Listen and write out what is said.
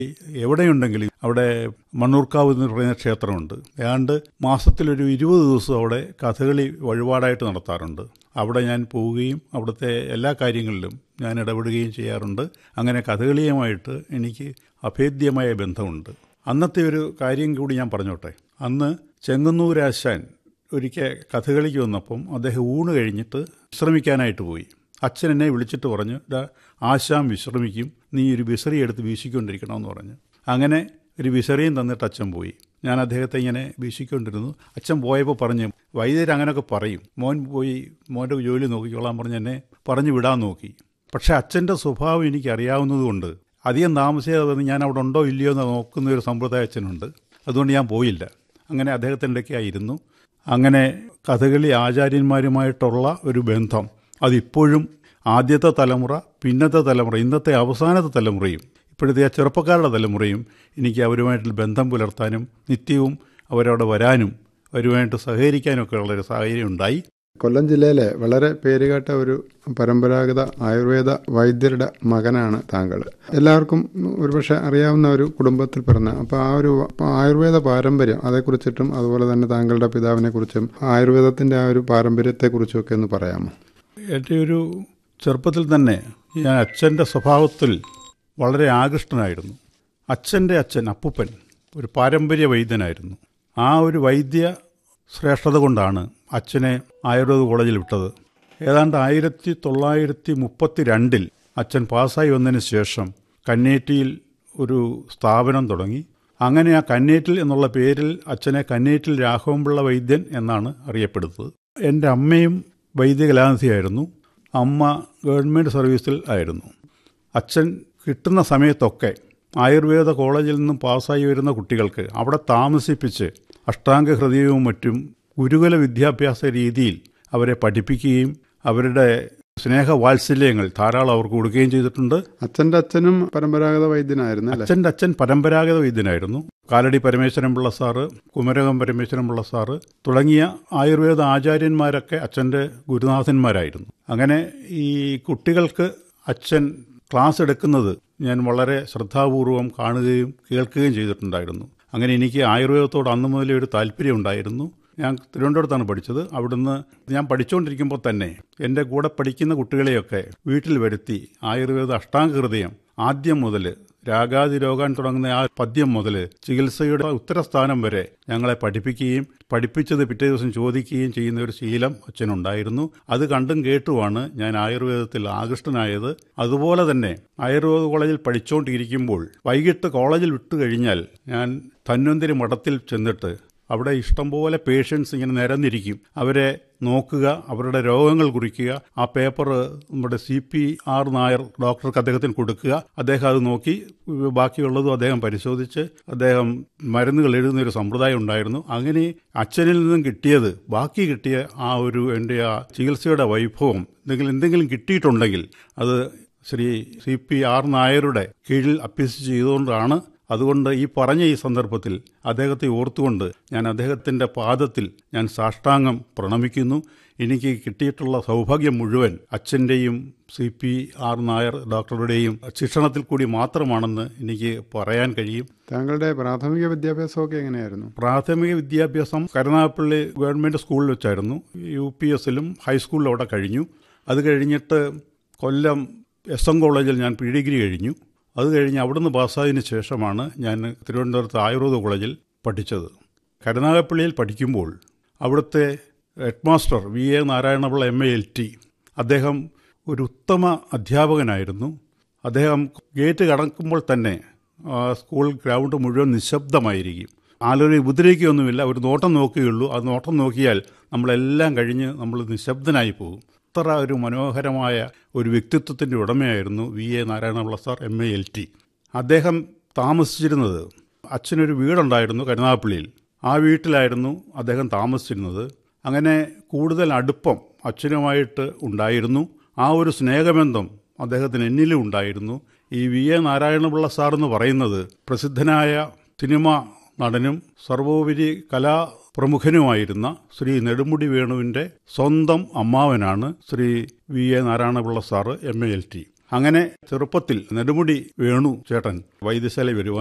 എവിടെയുണ്ടെങ്കിലും അവിടെ മണ്ണൂർക്കാവ് എന്ന് പറയുന്ന ക്ഷേത്രമുണ്ട് ഏതാണ്ട് മാസത്തിലൊരു ഇരുപത് ദിവസം അവിടെ കഥകളി വഴിപാടായിട്ട് നടത്താറുണ്ട് അവിടെ ഞാൻ പോവുകയും അവിടുത്തെ എല്ലാ കാര്യങ്ങളിലും ഞാൻ ഇടപെടുകയും ചെയ്യാറുണ്ട് അങ്ങനെ കഥകളിയുമായിട്ട് എനിക്ക് അഭേദ്യമായ ബന്ധമുണ്ട് അന്നത്തെ ഒരു കാര്യം കൂടി ഞാൻ പറഞ്ഞോട്ടെ അന്ന് ചെങ്ങന്നൂരാശാൻ ഒരിക്കൽ കഥകളിക്ക് വന്നപ്പം അദ്ദേഹം ഊണ് കഴിഞ്ഞിട്ട് വിശ്രമിക്കാനായിട്ട് പോയി അച്ഛൻ എന്നെ വിളിച്ചിട്ട് പറഞ്ഞു "ദാ ആശാൻ വിശ്രമിക്കും നീ ഒരു വിസറി എടുത്ത് വീശിക്കൊണ്ടിരിക്കണമെന്ന് പറഞ്ഞു അങ്ങനെ ഒരു വിസറിയും തന്നിട്ട് അച്ഛൻ പോയി ഞാൻ അദ്ദേഹത്തെ ഇങ്ങനെ വീശിക്കൊണ്ടിരുന്നു അച്ഛൻ പോയപ്പോൾ പറഞ്ഞു വൈദ്യർ അങ്ങനെയൊക്കെ പറയും മോൻ പോയി മോൻ്റെ ജോലി നോക്കിക്കോളാൻ പറഞ്ഞ് എന്നെ പറഞ്ഞു വിടാൻ നോക്കി പക്ഷേ അച്ഛൻ്റെ സ്വഭാവം എനിക്ക് അറിയാവുന്നതുകൊണ്ട് അധികം താമസിയാതെ ഞാൻ അവിടെ ഉണ്ടോ ഇല്ലയോ എന്ന് നോക്കുന്ന ഒരു സമ്പ്രദായ അച്ഛനുണ്ട് അതുകൊണ്ട് ഞാൻ പോയില്ല അങ്ങനെ അദ്ദേഹത്തിൻ്റെ ഒക്കെ ആയിരുന്നു അങ്ങനെ കഥകളി ആചാര്യന്മാരുമായിട്ടുള്ള ഒരു ബന്ധം അതിപ്പോഴും ആദ്യത്തെ തലമുറ പിന്നത്തെ തലമുറ ഇന്നത്തെ അവസാനത്തെ തലമുറയും ഇപ്പോഴത്തെ ആ ചെറുപ്പക്കാരുടെ തലമുറയും എനിക്ക് അവരുമായിട്ടുള്ള ബന്ധം പുലർത്താനും നിത്യവും അവരവിടെ വരാനും അവരുമായിട്ട് സഹകരിക്കാനും ഒക്കെ ഉള്ളൊരു സാഹചര്യം ഉണ്ടായി കൊല്ലം ജില്ലയിലെ വളരെ പേരുകേട്ട ഒരു പരമ്പരാഗത ആയുർവേദ വൈദ്യരുടെ മകനാണ് താങ്കൾ എല്ലാവർക്കും ഒരുപക്ഷെ അറിയാവുന്ന ഒരു കുടുംബത്തിൽ പിറന്ന അപ്പോൾ ആ ഒരു ആയുർവേദ പാരമ്പര്യം അതേക്കുറിച്ചിട്ടും അതുപോലെ തന്നെ താങ്കളുടെ പിതാവിനെ കുറിച്ചും ആയുർവേദത്തിന്റെ ആ ഒരു പാരമ്പര്യത്തെക്കുറിച്ചും ഒക്കെ ഒന്ന് പറയാമോ എൻ്റെ ഒരു ചെറുപ്പത്തിൽ തന്നെ ഞാൻ അച്ഛൻ്റെ സ്വഭാവത്തിൽ വളരെ ആകൃഷ്ടനായിരുന്നു അച്ഛൻ്റെ അച്ഛൻ അപ്പൂപ്പൻ ഒരു പാരമ്പര്യ വൈദ്യനായിരുന്നു ആ ഒരു വൈദ്യ ശ്രേഷ്ഠത കൊണ്ടാണ് അച്ഛനെ ആയുർവേദ കോളേജിൽ വിട്ടത് ഏതാണ്ട് ആയിരത്തി തൊള്ളായിരത്തി മുപ്പത്തി രണ്ടിൽ അച്ഛൻ പാസ്സായി വന്നതിന് ശേഷം കന്നേറ്റിയിൽ ഒരു സ്ഥാപനം തുടങ്ങി അങ്ങനെ ആ കന്നേറ്റിൽ എന്നുള്ള പേരിൽ അച്ഛനെ കന്നേറ്റിൽ രാഘവൻപിള്ള വൈദ്യൻ എന്നാണ് അറിയപ്പെടുന്നത് എൻ്റെ അമ്മയും വൈദ്യകലാനിധിയായിരുന്നു അമ്മ ഗവൺമെൻറ് സർവീസിൽ ആയിരുന്നു അച്ഛൻ കിട്ടുന്ന സമയത്തൊക്കെ ആയുർവേദ കോളേജിൽ നിന്നും പാസ്സായി വരുന്ന കുട്ടികൾക്ക് അവിടെ താമസിപ്പിച്ച് അഷ്ടാംഗ ഹൃദയവും മറ്റും ഗുരുകുല വിദ്യാഭ്യാസ രീതിയിൽ അവരെ പഠിപ്പിക്കുകയും അവരുടെ സ്നേഹവാത്സല്യങ്ങൾ ധാരാളം അവർക്ക് കൊടുക്കുകയും ചെയ്തിട്ടുണ്ട് അച്ഛന്റെ അച്ഛനും പരമ്പരാഗത വൈദ്യനായിരുന്നു അല്ലേ അച്ഛൻ്റെ അച്ഛൻ പരമ്പരാഗത വൈദ്യനായിരുന്നു കാലടി പരമേശ്വരൻപിള്ള സാറ് കുമരകം പരമേശ്വരൻപിള്ള സാറ് തുടങ്ങിയ ആയുർവേദ ആചാര്യന്മാരൊക്കെ അച്ഛൻ്റെ ഗുരുനാഥന്മാരായിരുന്നു അങ്ങനെ ഈ കുട്ടികൾക്ക് അച്ഛൻ ക്ലാസ് എടുക്കുന്നത് ഞാൻ വളരെ ശ്രദ്ധാപൂർവം കാണുകയും കേൾക്കുകയും ചെയ്തിട്ടുണ്ടായിരുന്നു അങ്ങനെ എനിക്ക് ആയുർവേദത്തോട് അന്ന് മുതലേ ഒരു താല്പര്യം ഉണ്ടായിരുന്നു ഞാൻ തിരുവനന്തപുരത്താണ് പഠിച്ചത് അവിടുന്ന് ഞാൻ പഠിച്ചുകൊണ്ടിരിക്കുമ്പോൾ തന്നെ എൻ്റെ കൂടെ പഠിക്കുന്ന കുട്ടികളെയൊക്കെ വീട്ടിൽ വരുത്തി ആയുർവേദ അഷ്ടാംഗ ഹൃദയം ആദ്യം മുതൽ രാഗാതി രോഗാൻ തുടങ്ങുന്ന ആ പദ്യം മുതൽ ചികിത്സയുടെ ഉത്തരസ്ഥാനം വരെ ഞങ്ങളെ പഠിപ്പിക്കുകയും പഠിപ്പിച്ചത് പിറ്റേ ദിവസം ചോദിക്കുകയും ചെയ്യുന്ന ഒരു ശീലം അച്ഛനുണ്ടായിരുന്നു അത് കണ്ടും കേട്ടുമാണ് ഞാൻ ആയുർവേദത്തിൽ ആകൃഷ്ടനായത് അതുപോലെ തന്നെ ആയുർവേദ കോളേജിൽ പഠിച്ചുകൊണ്ടിരിക്കുമ്പോൾ വൈകിട്ട് കോളേജിൽ വിട്ടു കഴിഞ്ഞാൽ ഞാൻ ധന്വന്തിരി മഠത്തിൽ ചെന്നിട്ട് അവിടെ ഇഷ്ടംപോലെ പേഷ്യൻസ് ഇങ്ങനെ നിരന്നിരിക്കും അവരെ നോക്കുക അവരുടെ രോഗങ്ങൾ കുറിക്കുക ആ പേപ്പർ നമ്മുടെ സി പി ആർ നായർ ഡോക്ടർക്ക് അദ്ദേഹത്തിന് കൊടുക്കുക അദ്ദേഹം അത് നോക്കി ബാക്കിയുള്ളതും അദ്ദേഹം പരിശോധിച്ച് അദ്ദേഹം മരുന്നുകൾ എഴുതുന്ന ഒരു സമ്പ്രദായം ഉണ്ടായിരുന്നു അങ്ങനെ അച്ഛനിൽ നിന്നും കിട്ടിയത് ബാക്കി കിട്ടിയ ആ ഒരു എൻ്റെ ആ ചികിത്സയുടെ വൈഭവം എന്തെങ്കിലും എന്തെങ്കിലും കിട്ടിയിട്ടുണ്ടെങ്കിൽ അത് ശ്രീ സി പി ആർ നായരുടെ കീഴിൽ അഭ്യസിച്ച് ചെയ്തുകൊണ്ടാണ് അതുകൊണ്ട് ഈ പറഞ്ഞ ഈ സന്ദർഭത്തിൽ അദ്ദേഹത്തെ ഓർത്തുകൊണ്ട് ഞാൻ അദ്ദേഹത്തിൻ്റെ പാദത്തിൽ ഞാൻ സാഷ്ടാംഗം പ്രണമിക്കുന്നു എനിക്ക് കിട്ടിയിട്ടുള്ള സൗഭാഗ്യം മുഴുവൻ അച്ഛൻ്റെയും സി പി ആർ നായർ ഡോക്ടറുടെയും ശിക്ഷണത്തിൽ കൂടി മാത്രമാണെന്ന് എനിക്ക് പറയാൻ കഴിയും താങ്കളുടെ പ്രാഥമിക വിദ്യാഭ്യാസമൊക്കെ എങ്ങനെയായിരുന്നു പ്രാഥമിക വിദ്യാഭ്യാസം കരുനാഗപ്പള്ളി ഗവൺമെൻറ് സ്കൂളിൽ വെച്ചായിരുന്നു യു പി എസിലും ഹൈസ്കൂളിലും അവിടെ കഴിഞ്ഞു അത് കഴിഞ്ഞിട്ട് കൊല്ലം എസ് എം കോളേജിൽ ഞാൻ പി ഡിഗ്രി കഴിഞ്ഞു അത് കഴിഞ്ഞ് അവിടുന്ന് പാസ്സായതിന് ശേഷമാണ് ഞാൻ തിരുവനന്തപുരത്ത് ആയുർവേദ കോളേജിൽ പഠിച്ചത് കരുനാഗപ്പള്ളിയിൽ പഠിക്കുമ്പോൾ അവിടുത്തെ head master V A Narayana Pillai M A L T അദ്ദേഹം ഒരു ഉത്തമ അധ്യാപകനായിരുന്നു അദ്ദേഹം ഗേറ്റ് കടക്കുമ്പോൾ തന്നെ ആ, സ്കൂൾ ഗ്രൗണ്ട് മുഴുവൻ നിശബ്ദമായിരിക്കും ആലോചന ഉപദ്രവിക്കുകയൊന്നുമില്ല ഒരു നോട്ടം നോക്കുകയുള്ളൂ ആ നോട്ടം നോക്കിയാൽ നമ്മളെല്ലാം കഴിഞ്ഞ് നമ്മൾ നിശബ്ദനായി പോകും അത്ര ഒരു മനോഹരമായ ഒരു വ്യക്തിത്വത്തിൻ്റെ ഉടമയായിരുന്നു V A Narayana Pillai sir M A L T അദ്ദേഹം താമസിച്ചിരുന്നത് അച്ഛനൊരു വീടുണ്ടായിരുന്നു കരുനാഗപ്പള്ളിയിൽ ആ വീട്ടിലായിരുന്നു അദ്ദേഹം താമസിച്ചിരുന്നത് അങ്ങനെ കൂടുതൽ അടുപ്പം അച്ഛനുമായിട്ട് ഉണ്ടായിരുന്നു ആ ഒരു സ്നേഹബന്ധം അദ്ദേഹത്തിന് എന്നിലും ഉണ്ടായിരുന്നു ഈ വി എ നാരായണപിള്ള സാർ എന്ന് പറയുന്നത് പ്രസിദ്ധനായ സിനിമ നടനും സർവോപരി കലാ പ്രമുഖനുമായിരുന്ന ശ്രീ നെടുമുടി വേണുവിൻ്റെ സ്വന്തം അമ്മാവനാണ് Shri V A Narayana Pillai sir M A L T അങ്ങനെ ചെറുപ്പത്തിൽ നെടുമുടി വേണു ചേട്ടൻ വൈദ്യശാല വരുവാൻ